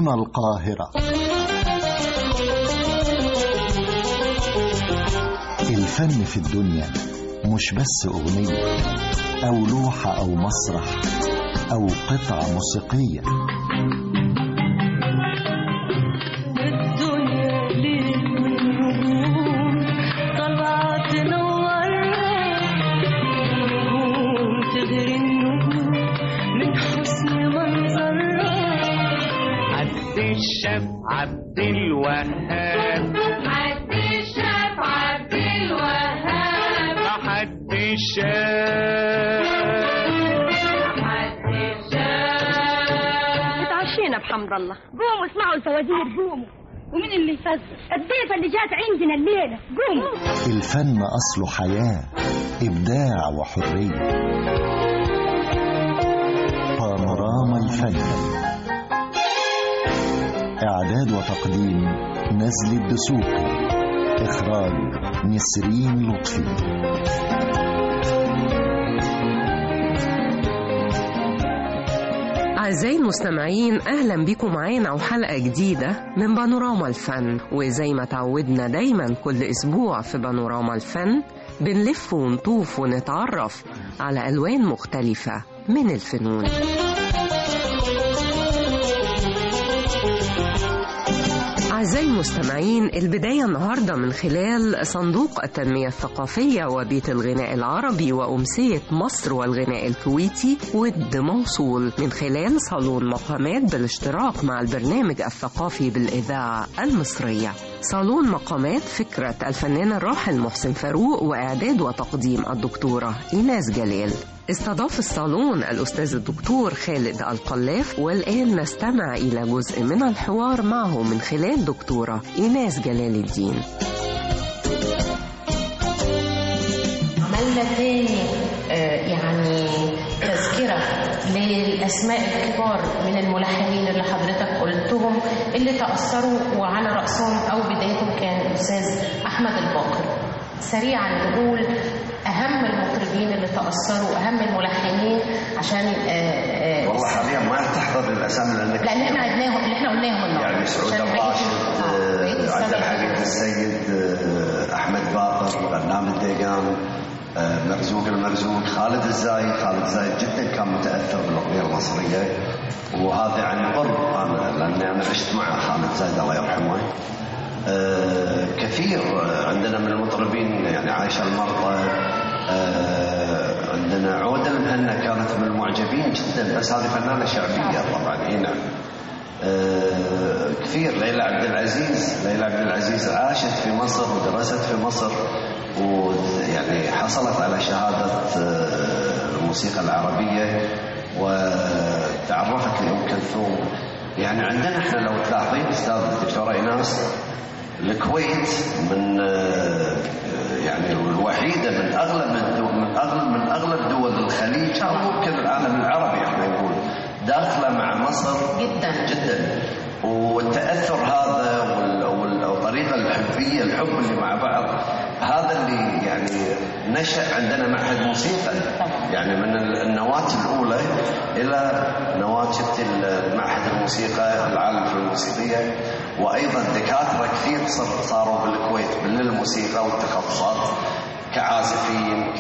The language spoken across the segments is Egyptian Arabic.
هنا القاهرة الفن في الدنيا مش بس أغنية أو لوحة أو مسرح أو قطعة موسيقية الدنيا ليل والنجوم طالعة تنورها نجوم تغري النجوم من حسن منظرها عبد الشاف عبد الوهاب عبد الشاف عبد الوهاب حد الشاف عبد الشاف اتعشينا بحمد الله قوموا اسمعوا الفوازير قوموا ومين اللي يفزر الضيفة اللي جات عندنا الليلة قوموا الفن أصله حياة إبداع وحرية بانوراما الفن إعداد وتقديم نزل الدسوقي إخراج نسرين لطفي أعزائي المستمعين أهلا بكم معانا وحلقة جديدة من بانوراما الفن وزي ما تعودنا دايما كل أسبوع في بانوراما الفن بنلف ونطوف ونتعرف على ألوان مختلفة من الفنون أعزائي المستمعين البداية النهاردة من خلال صندوق التنمية الثقافية وبيت الغناء العربي وأمسية مصر والغناء الكويتي ود موصول من خلال صالون مقامات بالاشتراك مع البرنامج الثقافي بالإذاعة المصرية صالون مقامات فكرة الفنان الراحل محسن فاروق وإعداد وتقديم الدكتورة إيناس جلال استضاف الصالون الأستاذ الدكتور خالد القلاف والآن نستمع إلى جزء من الحوار معه من خلال دكتورة إيناس جلال الدين عملنا تاني آه، يعني تذكرة للأسماء الكبار من الملحنين اللي حضرتك قلتهم اللي تأثروا وعلى رأسهم أو بدايتهم كان الأستاذ أحمد الباقر سريعا نقول أهم المطربين اللي تأثروا أهم الملحنين عشان آه، آه، والله حاليا ما تحضر الاسامي لانك لأن احنا عدناهم اللي احنا قلناهم النهارده يعني سعود عشان بقية- الراشد آه، بقية آه، السنة عبد الحميد الجديدة. السيد آه، احمد باقر غنام الديقان آه، مرزوق المرزوق خالد الزايد خالد الزايد جدا كان متاثر بالاغنيه المصريه وهذا عن قرب انا لاني انا عشت مع خالد الزايد الله يرحمه آه، كثير آه، عندنا من المطربين يعني عايشه المرضى آه، عندنا عودة المهنا كانت من المعجبين جدا بس هذه فنانة شعبية طبعا اي نعم آه، كثير ليلى عبد العزيز ليلى عبد العزيز عاشت في مصر ودرست في مصر ويعني حصلت على شهادة آه، الموسيقى العربية وتعرفت لأم كلثوم يعني عندنا احنا لو تلاحظين استاذ الدكتورة ايناس الكويت من آه، يعني الوحيده من اغلب الدول من اغلب من اغلب دول الخليج او ممكن العالم العربي احنا نقول داخله مع مصر جدا جدا والتاثر هذا وال- وال- والطريقه الحبيه الحب اللي مع بعض هذا اللي يعني نشا عندنا معهد موسيقى يعني من ال- النواه الاولى الى نواه شفت ال- معهد الموسيقى العالم في الموسيقيه وايضا دكاتره كثير صار- صاروا بالكويت بالموسيقى والتخصصات كعازفين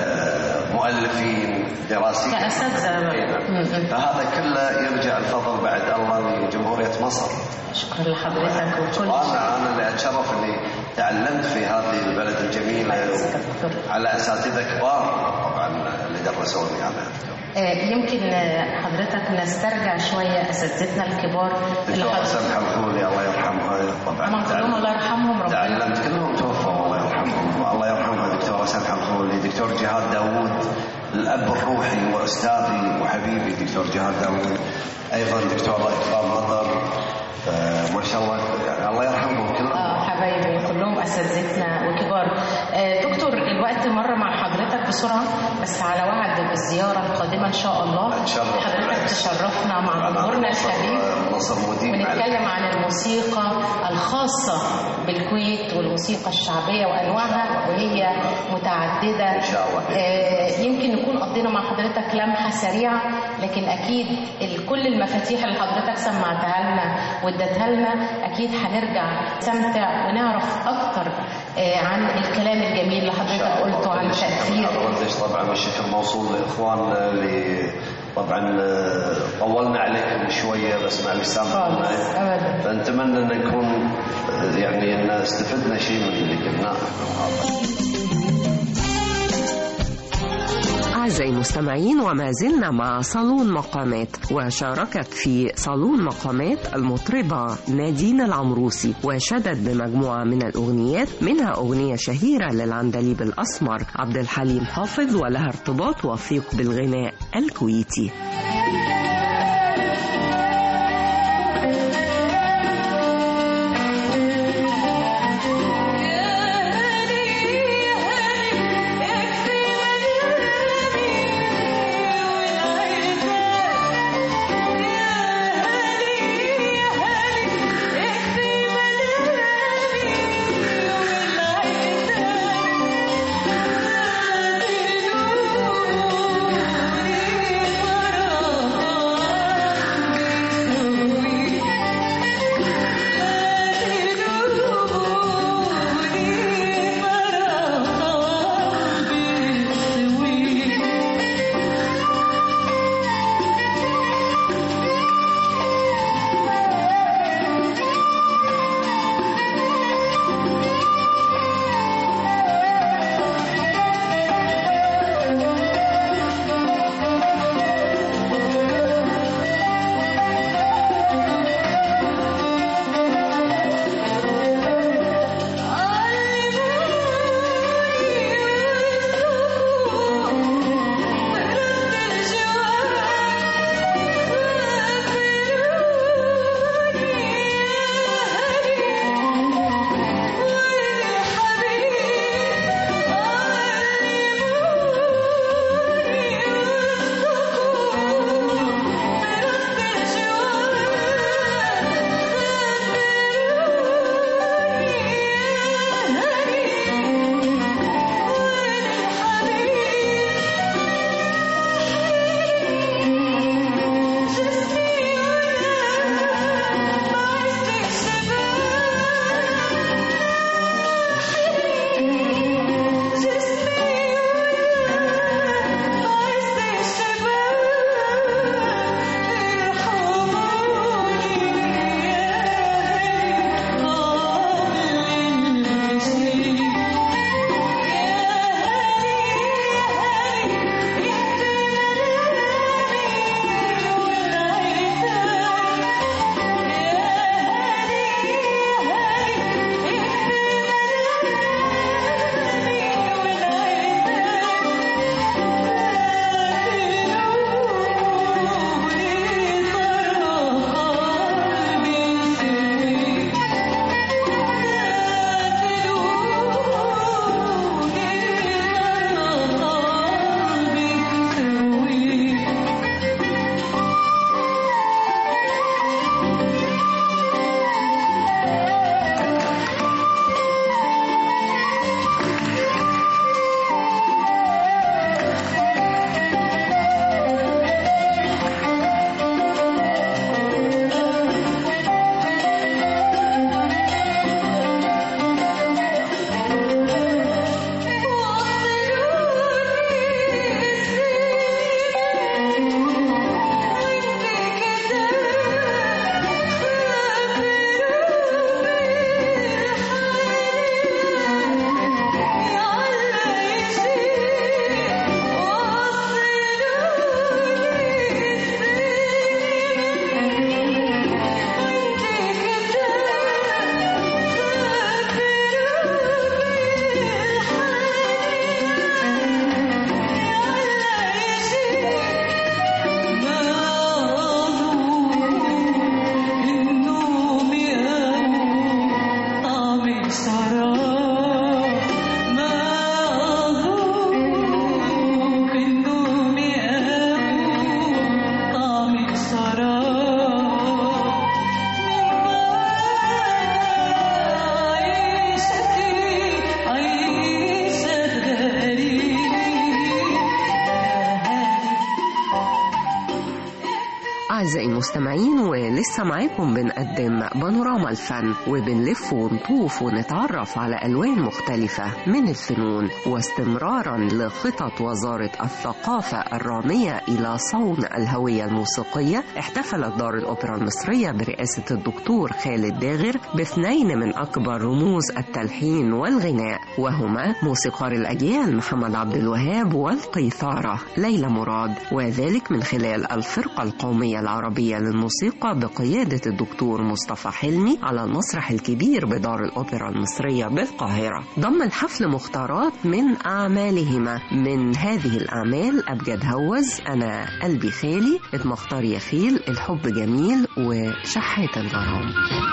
كمؤلفين دراسيين كأساتذة. إيه نعم. م- م. فهذا كله يرجع الفضل بعد الله لجمهوريه مصر شكرا لحضرتك وكل وانا انا اللي اتشرف اني تعلمت في هذه البلد الجميله على اساتذه كبار طبعا اللي درسوني انا آه، يمكن آه، حضرتك نسترجع شوية أساتذتنا الكبار اللي دكتور حضرتك حسن حلخولي الله يرحمها طبعا طبعا كلهم الله يرحمهم ربنا تعلمت كلهم توفوا الله يرحمهم الله يرحمها دكتور حسن حلخولي دكتور جهاد داوود الاب الروحي واستاذي وحبيبي دكتور جهاد داوود ايضا دكتوره اكرام مطر آه، ما شاء الله يعني الله يرحمهم كلهم اه حبايبي كلهم اساتذتنا وكبار آه، دكتور الوقت مر مع حضرتك بسرعه بس على وعد بالزياره القادمه ان شاء الله أتشرف. حضرتك تشرفنا مع جمهورنا نصر- الحبيب نصر مدير ونتكلم عن الموسيقى الخاصة بالكويت والموسيقى الشعبية وأنواعها وهي متعددة إن شاء الله. آه، يمكن نكون قضينا مع حضرتك لمحة سريعة لكن أكيد ال- كل المفاتيح اللي حضرتك سمعتها لنا وادتها لنا اكيد هنرجع نستمتع ونعرف اكتر آه، عن الكلام الجميل اللي حضرتك قلته عن تاثير قديش طبعا والشكر موصول لاخواننا اللي طبعا آه، طولنا عليكم شويه بس معلش سامحونا خالص، أبداً. فنتمنى ان نكون آه، يعني ان استفدنا شيء من اللي قلناه أعزائي المستمعين وما زلنا مع صالون مقامات وشاركت في صالون مقامات المطربة نادين العمروسي وشدت بمجموعة من الأغنيات منها أغنية شهيرة للعندليب الأسمر عبد الحليم حافظ ولها ارتباط وثيق بالغناء الكويتي يا المستمعين ولسه معاكم بنقدم بانوراما الفن وبنلف ونطوف ونتعرف على ألوان مختلفة من الفنون واستمرارا لخطط وزارة الثقافة الرامية إلى صون الهوية الموسيقية احتفلت دار الأوبرا المصرية برئاسة الدكتور خالد داغر باثنين من أكبر رموز التلحين والغناء وهما موسيقار الأجيال محمد عبد الوهاب والقيثارة ليلى مراد وذلك من خلال الفرقة القومية العربية للموسيقى بقيادة الدكتور مصطفى حلمي على المسرح الكبير بدار الأوبرا المصرية بالقاهرة ضم الحفل مختارات من أعمالهما من هذه الأعمال أبجد هوز أنا قلبي خالي اتمختار يا خيل الحب جميل وشحات الغرام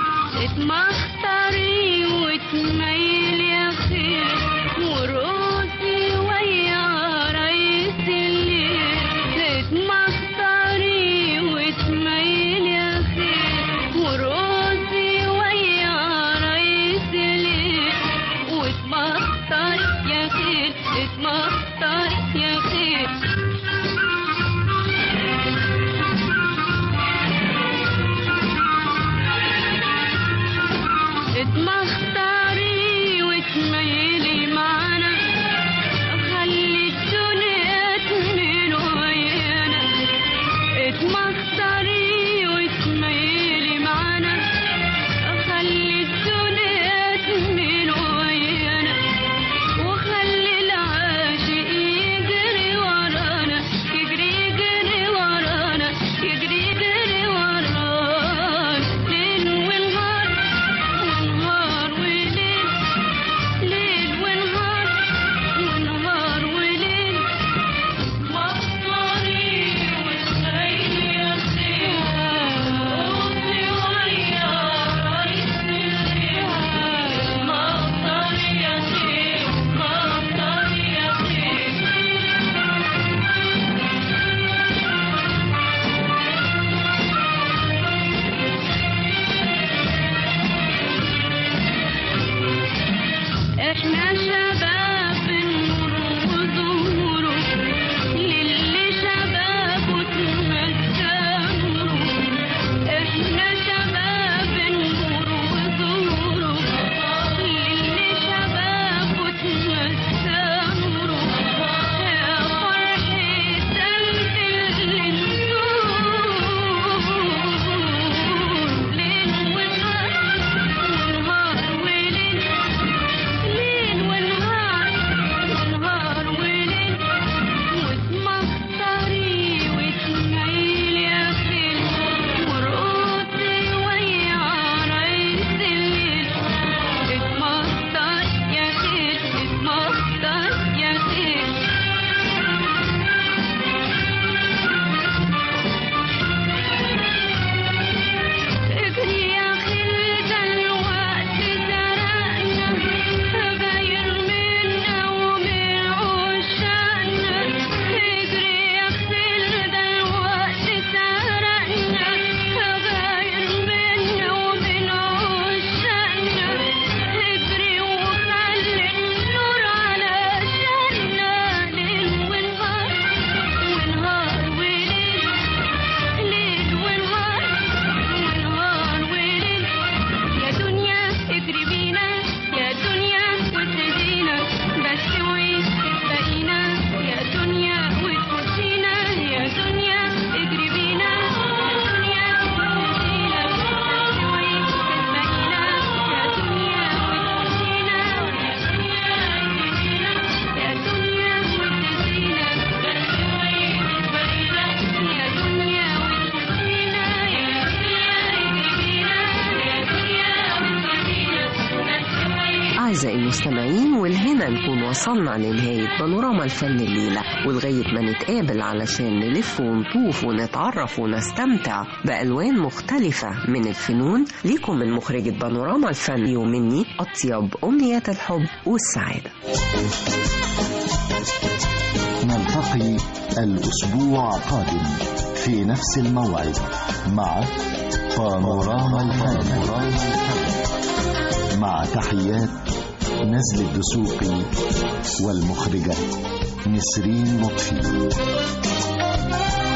اتمختاري وتميل يا خير ورقصي ويا ريس الليل اتمختاري وتميل يا خير ورقصي ويا ريس الليل واتمختار يا خير اتمختار يا خير اتمختاري وتميلي معانا خلي الدنيا تميل ويانا اتمختاري وتميلي معانا خلي الدنيا تميل ويانا وخلي العاشق يجري ورانا يجري يجري ورانا يجري يجري ورانا ليل ونهار ونهار وليل ليل ونهار ونهار وليل مطري والخيل يا خير روحي ويا ريس الليل مطري يا خير مطري يا خير احنا شباب النور وظهوره للي شبابه تمسى نوره احنا شباب النور وظهوره للي شبابه تمسى نوره يا فرحة قلب اللي نزور ليل ونهار ونهار وليل ليل ونهار ونهار وليل وتمختاري وتميل يا خيل ورقصي ويا ريس الليل اتمختار يا خيل اتمختار يا خيل اجري يا خلد الوقت سرقنا باين منا ومن عشاقنا اجري يا خلد الوقت سرقنا باين منا ومن عشاقنا اجري وخلي النور على شأننا ليل ونهار ونهار وليل ليل ونهار ونهار وليل يا دنيا اجري بينا يا دنيا وتهدينا بس وين بقينا يا دنيا وتفوتينا يا دنيا اجري بينا يا دنيا وتهدينا بس وين بقينا يا دنيا وتفوتينا يا دنيا اجري بينا يا دنيا وتهدينا بس وين بقينا يا دنيا وتفوتينا يا دنيا اجري بينا يا دنيا وتهدينا بس وين أعزائي المستمعين والهنا نكون وصلنا لنهاية بانوراما الفن الليلة ولغاية ما نتقابل علشان نلف ونطوف ونتعرف ونستمتع بألوان مختلفة من الفنون ليكم من مخرجة بانوراما الفن ومني أطيب أمنيات الحب والسعادة نلتقي الأسبوع القادم في نفس الموعد مع بانوراما الفن مع تحيات نزل الدسوقي والمخرجة نسرين لطفي